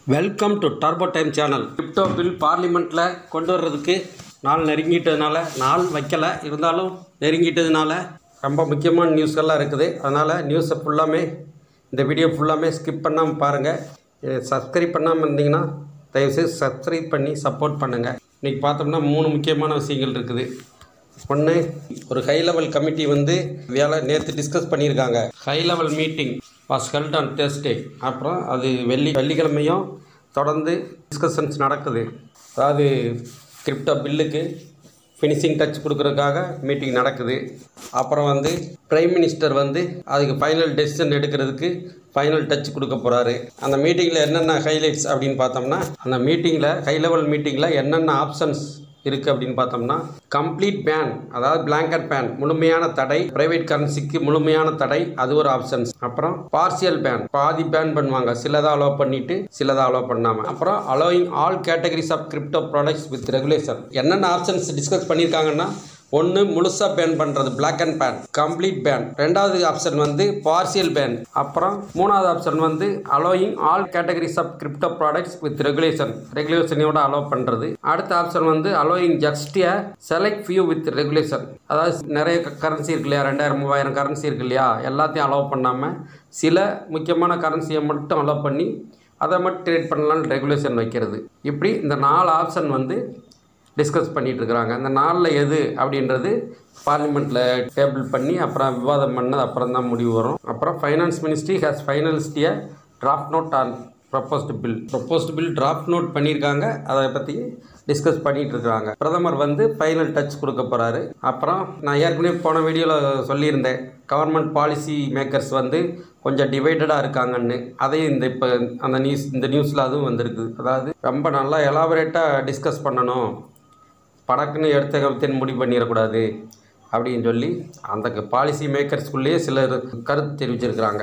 welcome to turbo time channel crypto bill பார்லிமெண்ட்டில் கொண்டு வர்றதுக்கு நாள் நெருங்கிட்டதுனால நாள் வைக்கல இருந்தாலும் நெருங்கிட்டதுனால ரொம்ப முக்கியமான நியூஸ்கள்லாம் இருக்குது அதனால் நியூஸை ஃபுல்லாமே இந்த வீடியோ ஃபுல்லாமே ஸ்கிப் பண்ணாமல் பாருங்கள் சப்ஸ்கிரைப் பண்ணாமல் இருந்தீங்கன்னா தயவுசெய்து சப்ஸ்கிரைப் பண்ணி சப்போர்ட் பண்ணுங்கள் இன்றைக்கி பார்த்தோம்னா மூணு முக்கியமான விஷயங்கள் இருக்குது ஒன்று ஒரு ஹை லெவல் கமிட்டி வந்து வேலை நேற்று டிஸ்கஸ் பண்ணியிருக்காங்க high level meeting was held on Thursday அப்புறம் அது வெள்ளி வெள்ளிக்கிழமையும் தொடர்ந்து டிஸ்கஷன்ஸ் நடக்குது அதாவது கிரிப்டோ பில்லுக்கு ஃபினிஷிங் டச் கொடுக்கறதுக்காக மீட்டிங் நடக்குது அப்புறம் வந்து பிரைம் மினிஸ்டர் வந்து அதுக்கு ஃபைனல் டெசிஷன் எடுக்கிறதுக்கு ஃபைனல் டச் கொடுக்க போகிறாரு அந்த மீட்டிங்கில் என்னென்ன ஹைலைட்ஸ் அப்படின்னு பார்த்தோம்னா அந்த மீட்டிங்கில் ஹை லெவல் மீட்டிங்கில் என்னென்ன ஆப்ஷன்ஸ் இருக்குது அப்படின்னு பார்த்தோம்னா கம்ப்ளீட் பேன் அதாவது பிளாங்கட் பேன் முழுமையான தடை பிரைவேட் கரன்சிக்கு முழுமையான தடை அது ஒரு ஆப்ஷன்ஸ் அப்புறம் பார்சியல் பேன் பாதி பேன் பண்ணுவாங்க சிலதை அலோவ் பண்ணிட்டு சிலதை அலோவ் பண்ணாம அப்புறம் allowing all categories of crypto products with regulation என்னென்ன ஆப்ஷன்ஸ் டிஸ்கஸ் பண்ணியிருக்காங்கன்னா ஒன்று முழுசாக பேன் பண்ணுறது block and ban complete ban ரெண்டாவது ஆப்ஷன் வந்து பார்சியல் பேன் அப்புறம் மூணாவது ஆப்ஷன் வந்து allowing all categories of crypto products with regulation ரெகுலேஷனையோட அலோவ் பண்ணுறது அடுத்த ஆப்ஷன் வந்து allowing just a select few with regulation அதாவது நிறைய கரன்சி இருக்கு இல்லையா ரெண்டாயிரம் மூவாயிரம் கரன்சி இருக்கு இல்லையா எல்லாத்தையும் அலோவ் பண்ணாமல் சில முக்கியமான கரன்சியை மட்டும் அலோவ் பண்ணி அதை மட்டும் ட்ரேட் பண்ணலான்னு ரெகுலேஷன் வைக்கிறது இப்படி இந்த நாலு ஆப்ஷன் வந்து டிஸ்கஸ் பண்ணிட்டு இருக்கிறாங்க அந்த நாளில் எது அப்படின்றது பார்லிமெண்ட்டில் டேபிள் பண்ணி அப்புறம் விவாதம் பண்ணது அப்புறம் தான் முடிவு வரும் அப்புறம் finance ministry has finalised draft note on proposed bill proposed bill draft note பண்ணியிருக்காங்க அதை பற்றி டிஸ்கஸ் பண்ணிட்டு இருக்காங்க பிரதமர் வந்து ஃபைனல் டச் கொடுக்க போகிறாரு அப்புறம் நான் ஏற்கனவே போன வீடியோவில் சொல்லியிருந்தேன் கவர்மெண்ட் பாலிசி மேக்கர்ஸ் வந்து கொஞ்சம் டிவைடடாக இருக்காங்கன்னு அதையும் இந்த இப்போ அந்த நியூஸ் இந்த நியூஸில் அதுவும் வந்திருக்கு அதாவது ரொம்ப நல்லா எலாபரேட்டாக டிஸ்கஸ் பண்ணணும் படக்குன்னு எடுத்த கருத்தின் முடிவு பண்ணிடக்கூடாது அப்படின்னு சொல்லி அந்த பாலிசி மேக்கர்ஸ்குள்ளேயே சிலர் கருத்து தெரிவிச்சிருக்கிறாங்க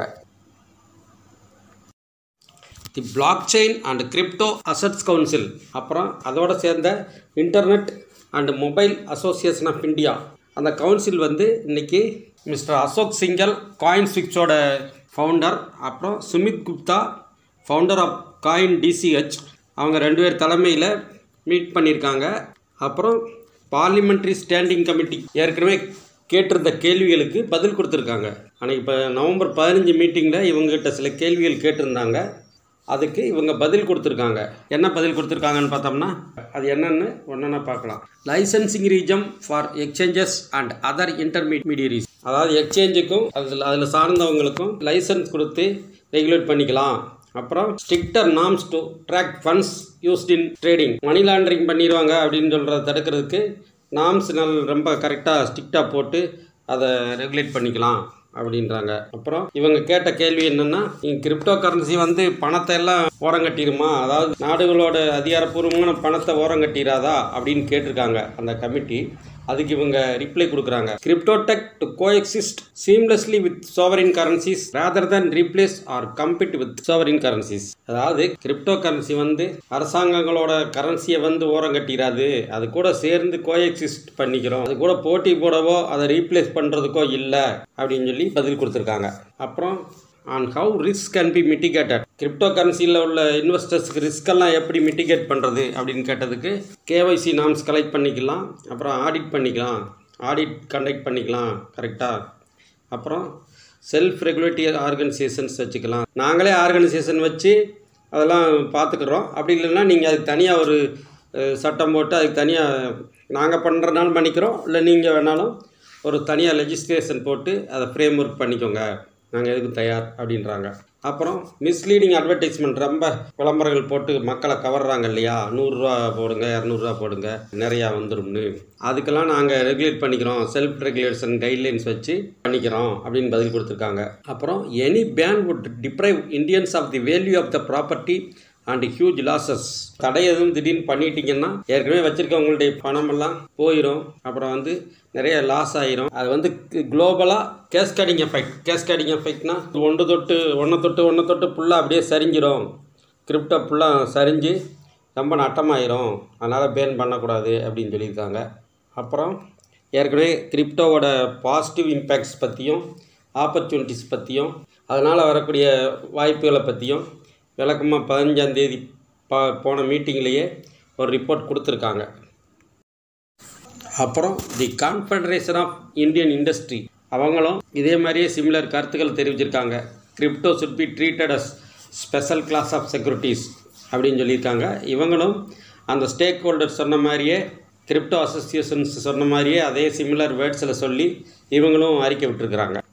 the blockchain and crypto assets council அப்புறம் அதோட சேர்ந்த internet and mobile association of India அந்த கவுன்சில் வந்து இன்னைக்கு மிஸ்டர் அசோக் சிங்கல் காயின் ஸ்விட்சோட ஃபவுண்டர் அப்புறம் Sumit Gupta founder of CoinDCX அவங்க ரெண்டு பேர் தலைமையில் மீட் பண்ணியிருக்காங்க அப்புறம் பார்லிமெண்ட்ரி ஸ்டாண்டிங் கமிட்டி ஏற்கனவே கேட்டிருந்த கேள்விகளுக்கு பதில் கொடுத்துருக்காங்க அன்றைக்கி இப்போ நவம்பர் பதினஞ்சு மீட்டிங்கில் இவங்ககிட்ட சில கேள்விகள் கேட்டிருந்தாங்க அதுக்கு இவங்க பதில் கொடுத்துருக்காங்க என்ன பதில் கொடுத்துருக்காங்கன்னு பார்த்தோம்னா அது என்னன்னு ஒன்றா பார்க்கலாம் licensing regime for exchanges and other intermediaries அதாவது எக்ஸ்சேஞ்சுக்கும் அதில் அதில் சார்ந்தவங்களுக்கும் லைசன்ஸ் கொடுத்து ரெகுலேட் பண்ணிக்கலாம் அப்புறம் stricter norms to track funds used in trading money laundering பண்ணிடுவாங்க அப்படின்னு சொல்கிறத தடுக்கிறதுக்கு நார்ம்ஸ் நல் ரொம்ப கரெக்டாக ஸ்ட்ரிக்டாக போட்டு அதை ரெகுலேட் பண்ணிக்கலாம் அப்படின்றாங்க அப்புறம் இவங்க கேட்ட கேள்வி என்னன்னா கிரிப்டோ கரன்சி வந்து பணத்தை எல்லாம் ஓரம் கட்டிடுமா அதாவது நாடுகளோட அதிகாரப்பூர்வமான பணத்தை ஓரம் கட்டிடாதா அப்படின்னு கேட்டிருக்காங்க அந்த கமிட்டி அதுக்கு இவங்க ரிப்ளை கொடுக்குறாங்க crypto tech to coexist seamlessly with sovereign currencies rather than replace or compete with sovereign currencies அதாவது கிரிப்டோ கரன்சி வந்து அரசாங்கங்களோட கரன்சியை வந்து ஓரம் கட்டிடாது அது கூட சேர்ந்து கோஎக்ஸிஸ்ட் பண்ணிக்கிறோம் அது கூட போட்டி போடவோ அதை ரீப்ளேஸ் பண்ணுறதுக்கோ இல்லை அப்படின்னு சொல்லி பதில் கொடுத்துருக்காங்க அப்புறம் on how risk can be mitigated crypto கரன்சியில் உள்ள இன்வெஸ்டர்ஸ்க்கு ரிஸ்கெல்லாம் எப்படி மிட்டிகேட் பண்ணுறது அப்படின்னு கேட்டதுக்கு கேஒய்சி நாம்ஸ் கலெக்ட் பண்ணிக்கலாம் அப்புறம் ஆடிட் பண்ணிக்கலாம் ஆடிட் கண்டக்ட் பண்ணிக்கலாம் கரெக்டாக அப்புறம் செல்ஃப் ரெகுலேட்டரி ஆர்கனைசேஷன்ஸ் வச்சுக்கலாம் நாங்களே ஆர்கனைசேஷன் வச்சு அதெல்லாம் பார்த்துக்குறோம் அப்படி இல்லைன்னா நீங்கள் அதுக்கு தனியாக ஒரு அஹ், சட்டம் போட்டு அதுக்கு தனியாக நாங்கள் பண்ணுறனாலும் பண்ணிக்கிறோம் இல்லை நீங்கள் வேணாலும் ஒரு தனியாக லெஜிஸ்லேஷன் போட்டு அதை ஃப்ரேம் ஒர்க் பண்ணிக்கோங்க நாங்கள் எதுக்கும் தயார் அப்படின்றாங்க அப்புறம் மிஸ்லீடிங் அட்வர்டைஸ்மெண்ட் ரொம்ப விளம்பரங்கள் போட்டு மக்களை கவர்றாங்க இல்லையா நூறுரூவா போடுங்க இரநூறுவா போடுங்க நிறையா வந்துடும்னு அதுக்கெல்லாம் நாங்கள் ரெகுலேட் பண்ணிக்கிறோம் செல்ஃப் ரெகுலேஷன் கைட்லைன்ஸ் வச்சு பண்ணிக்கிறோம் அப்படின்னு பதில் கொடுத்துருக்காங்க அப்புறம் any ban would deprive Indians of the value of the property and huge losses தடை எதுவும் திடீர்னு பண்ணிட்டீங்கன்னா ஏற்கனவே வச்சிருக்கவங்களுடைய பணமெல்லாம் போயிடும் அப்புறம் வந்து நிறைய லாஸ் ஆயிரும் அது வந்து குளோபலாக கேஸ்கேடிங் எஃபெக்ட் கேஸ்கேடிங் எஃபெக்ட்னா ஒன்று தொட்டு ஒன்றை தொட்டு ஒன்றை தொட்டு ஃபுல்லாக அப்படியே சரிஞ்சிரும் கிரிப்டோ ஃபுல்லாக சரிஞ்சு ரொம்ப நட்டமாயிரும் அதனால் பேன் பண்ணக்கூடாது அப்படின்னு சொல்லியிருக்காங்க அப்புறம் ஏற்கனவே கிரிப்டோவோட பாசிட்டிவ் இம்பேக்ட்ஸ் பற்றியும் ஆப்பர்ச்சுனிட்டிஸ் பற்றியும் அதனால் வரக்கூடிய வாய்ப்புகளை பற்றியும் விளக்கமாக பதினஞ்சாம் தேதி ப போன மீட்டிங்லேயே ஒரு ரிப்போர்ட் கொடுத்துருக்காங்க அப்புறம் the Confederation of Indian Industry அவங்களும் இதே மாதிரியே சிமிலர் கருத்துக்கள் தெரிவிச்சிருக்காங்க crypto should be treated as special class of securities அப்படின்னு சொல்லியிருக்காங்க இவங்களும் அந்த ஸ்டேக் ஹோல்டர் சொன்ன மாதிரியே கிரிப்டோ அசோசியேஷன்ஸ் சொன்ன மாதிரியே அதே சிமிலர் வேர்ட்ஸில் சொல்லி இவங்களும் அறிக்கை விட்டுருக்குறாங்க